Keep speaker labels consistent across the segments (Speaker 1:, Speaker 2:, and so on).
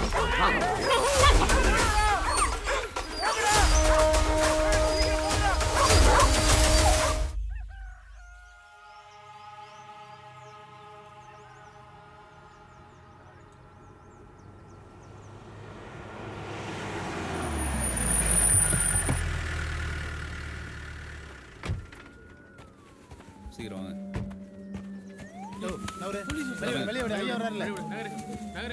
Speaker 1: சீக்கிரம் வாங்க
Speaker 2: வெளியே விடு ஐயா வர்றாருல
Speaker 3: நகரு நகரு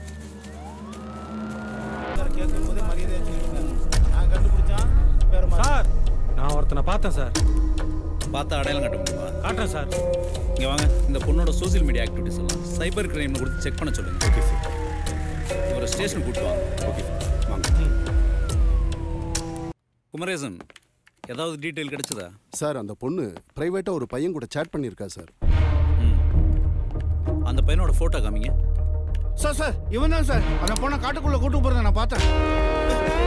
Speaker 2: கேட்கும் போதே மரியாதை நான் கண்டுபிடிச்சான் வேற
Speaker 4: சார் நான் ஒருத்தனை பார்த்தேன் சார்
Speaker 1: பார்த்தா அடையாளம் காட்ட முடியுமா
Speaker 4: காட்டுறேன் சார்
Speaker 1: இங்கே வாங்க இந்த பொண்ணோட சோஷியல் மீடியா ஆக்டிவிட்டிஸ் எல்லாம் சைபர் கிரைம் கொடுத்து செக் பண்ண சொல்லுங்க ஓகே சார் இவரை ஸ்டேஷனுக்கு கூட்டு வாங்க ஓகே வாங்க குமரேசன் ஏதாவது டீட்டெயில் கிடைச்சதா
Speaker 5: சார் அந்த பொண்ணு பிரைவேட்டா ஒரு பையன் கூட சேட் பண்ணியிருக்கா சார்
Speaker 1: ம் அந்த பையனோட ஃபோட்டோ காமிங்க
Speaker 2: சார் சார் இவன் தான் சார் அந்த பொண்ணை காட்டுக்குள்ள கூட்டு போறத நான் பார்த்தேன்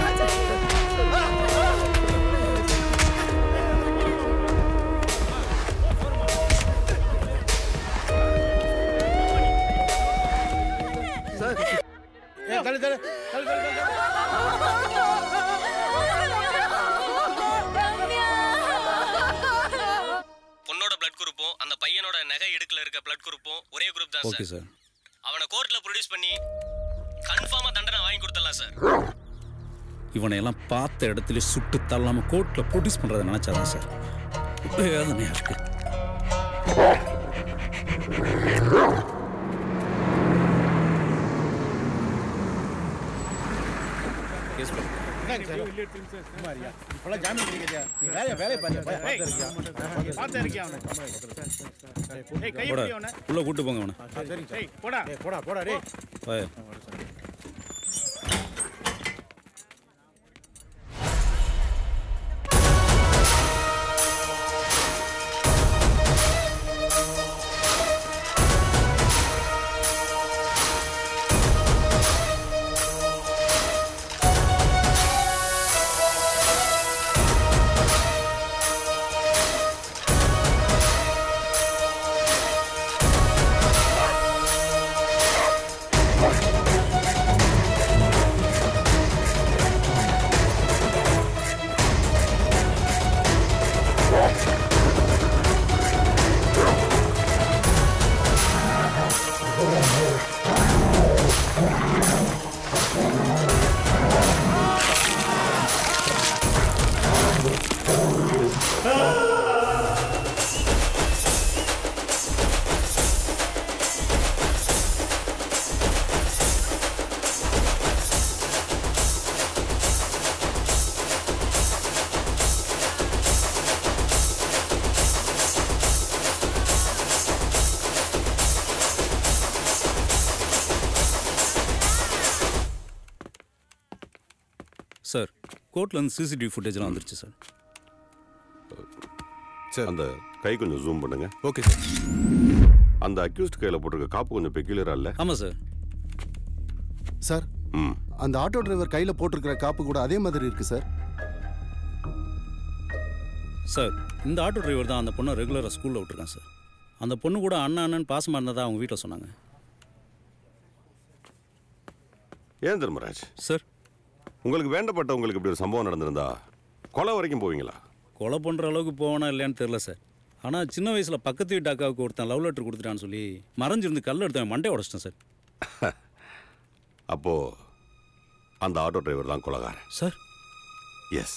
Speaker 2: சார் ஏ தள்ளு தள்ளு தள்ளு தள்ளு தள்ளு
Speaker 6: பொண்ணோட பிளட் குரூப்பும் அந்த பையனோட நகை இடுக்குல இருக்க பிளட் குரூப்பும் ஒரே குரூப் தான்
Speaker 1: ஓகே
Speaker 6: சார்
Speaker 1: சார்
Speaker 6: அவனை கோர்ட்ல ப்ரொடியூஸ் பண்ணி கன்ஃபார்மா தண்டனை வாங்கி கொடுத்துடலாம் சார்
Speaker 1: இவனை எல்லாம் பார்த்த இடத்துல சுட்டு தள்ளாம கோர்ட்டில் ப்ரொடியூஸ் பண்ணுறதை நினச்சாதான் சார் வேதனையா இருக்கு கேஸ் பண்ணு.
Speaker 2: என்னங்க சார் குமாரியா இப்பெல்லாம் ஜாமீன் கிடைக்காதா நீ வேலையை வேலையை பாரு பார்த்து இருக்கியா பார்த்து இருக்கியா அவனை ஏய் கையை
Speaker 1: போடா
Speaker 2: பிடி அவனை
Speaker 1: உள்ள கூட்டு போங்க அவனை
Speaker 2: சரிங்க சார் போடா போடா போடா டேய்
Speaker 1: வாயா. சார் கோர்ட்டில் வந்து சிசிடிவி ஃபுட்டேஜ்லாம் வந்துருச்சு சார்
Speaker 7: சார் அந்த கை கொஞ்சம் ஜூம் பண்ணுங்க
Speaker 8: ஓகே சார்
Speaker 7: அந்த அக்யூஸ்ட் கையில் போட்டிருக்க காப்பு கொஞ்சம் பெக்யூலரா இல்ல
Speaker 1: ஆமாம் சார்
Speaker 5: சார்
Speaker 7: ம்
Speaker 5: அந்த ஆட்டோ டிரைவர் கையில போட்டிருக்கிற காப்பு கூட அதே மாதிரி இருக்கு சார்
Speaker 1: சார் இந்த ஆட்டோ டிரைவர் தான் அந்த பொண்ணை ரெகுலராக ஸ்கூலில் விட்டுருக்கான் சார் அந்த பொண்ணு கூட அண்ணன் அண்ணன் பாசமாக இருந்ததா அவங்க வீட்டில் சொன்னாங்க
Speaker 7: ஏன் தர்மராஜ்
Speaker 1: சார்
Speaker 7: உங்களுக்கு வேண்டப்பட்டவங்களுக்கு இப்படி ஒரு சம்பவம் நடந்திருந்தா கொலை வரைக்கும் போவீங்களா
Speaker 1: கொலை பண்ணுற அளவுக்கு போவானா இல்லையான்னு தெரில சார் ஆனால் சின்ன வயசில் பக்கத்து வீட்டு அக்காவுக்கு ஒருத்தன் லவ் லெட்டர் கொடுத்துட்டான்னு சொல்லி மறைஞ்சிருந்து கல் எடுத்தவன் மண்டை உடச்சிட்டேன் சார்
Speaker 7: அப்போ அந்த ஆட்டோ டிரைவர் தான் கொலகாரன்
Speaker 1: சார்
Speaker 7: எஸ்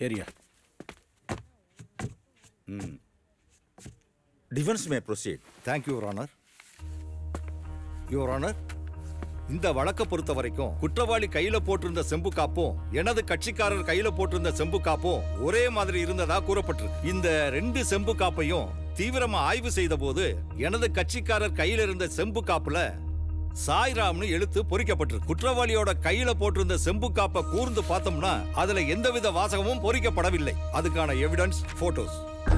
Speaker 2: ஏரியா
Speaker 3: defence may proceed thank you honour your honour இந்த வழக்கை பொறுத்த வரைக்கும் குற்றவாளி கையில போட்டிருந்த செம்பு காப்பும் எனது கட்சிக்காரர் கையில போட்டிருந்த செம்பு காப்பும் ஒரே மாதிரி இருந்ததா கூறப்பட்டிருக்கு இந்த ரெண்டு செம்பு காப்பையும் தீவிரமா ஆய்வு செய்த போது எனது கட்சிக்காரர் கையில இருந்த செம்பு காப்புல சாய்ராம்னு எழுத்து பொறிக்கப்பட்டிருக்கு குற்றவாளியோட கையில போட்டிருந்த செம்பு காப்பை கூர்ந்து பார்த்தோம்னா அதுல எந்தவித வாசகமும் பொறிக்கப்படவில்லை அதுக்கான எவிடன்ஸ் போட்டோஸ்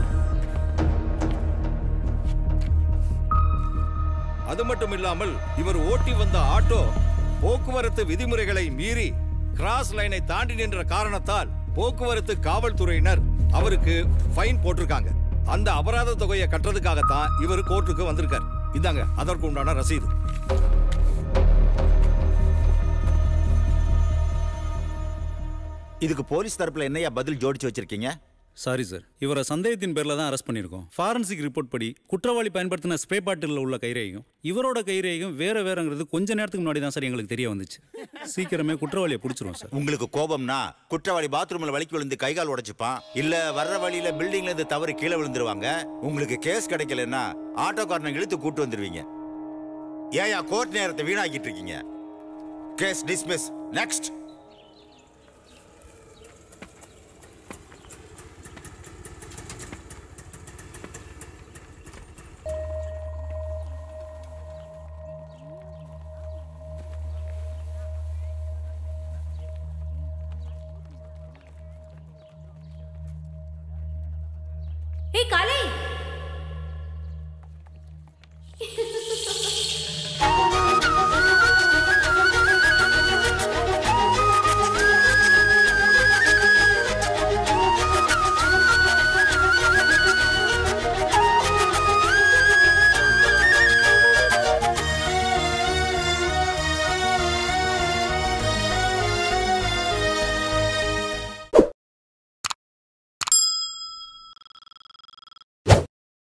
Speaker 3: அது மட்டும் இல்லாமல் இவர் ஓட்டி வந்த ஆட்டோ போக்குவரத்து விதிமுறைகளை மீறி கிராஸ் லைனை தாண்டி நின்ற காரணத்தால் போக்குவரத்து காவல்துறையினர் அவருக்கு ஃபைன் போட்டிருக்காங்க அந்த அபராத தொகையை கட்டுறதுக்காகத்தான் இவர் கோர்ட்டுக்கு வந்திருக்கார் இந்தாங்க அதற்கு உண்டான ரசீது
Speaker 8: இதுக்கு போலீஸ் தரப்புல என்னையா பதில் ஜோடிச்சு வச்சிருக்கீங்க
Speaker 1: சாரி சார் இவரை சந்தேகத்தின் பேரில் தான் அரெஸ்ட் பண்ணியிருக்கோம் ஃபாரன்சிக் ரிப்போர்ட் படி குற்றவாளி பயன்படுத்தின ஸ்ப்ரே பாட்டிலில் உள்ள கைரேகையும் இவரோட கைரேகையும் வேற வேறங்கிறது கொஞ்ச நேரத்துக்கு முன்னாடி தான் சார் எங்களுக்கு தெரிய வந்துச்சு சீக்கிரமே குற்றவாளியை பிடிச்சிருவோம் சார்
Speaker 8: உங்களுக்கு கோபம்னா குற்றவாளி பாத்ரூம்ல வலிக்கு விழுந்து கை கால் உடைச்சுப்பான் இல்ல வர்ற வழியில பில்டிங்ல இருந்து தவறி கீழே விழுந்துருவாங்க உங்களுக்கு கேஸ் கிடைக்கலன்னா ஆட்டோக்காரனை இழுத்து கூட்டு வந்துருவீங்க ஏயா கோர்ட் நேரத்தை வீணாக்கிட்டு இருக்கீங்க கேஸ் டிஸ்மிஸ் நெக்ஸ்ட்
Speaker 9: ஏய் காலே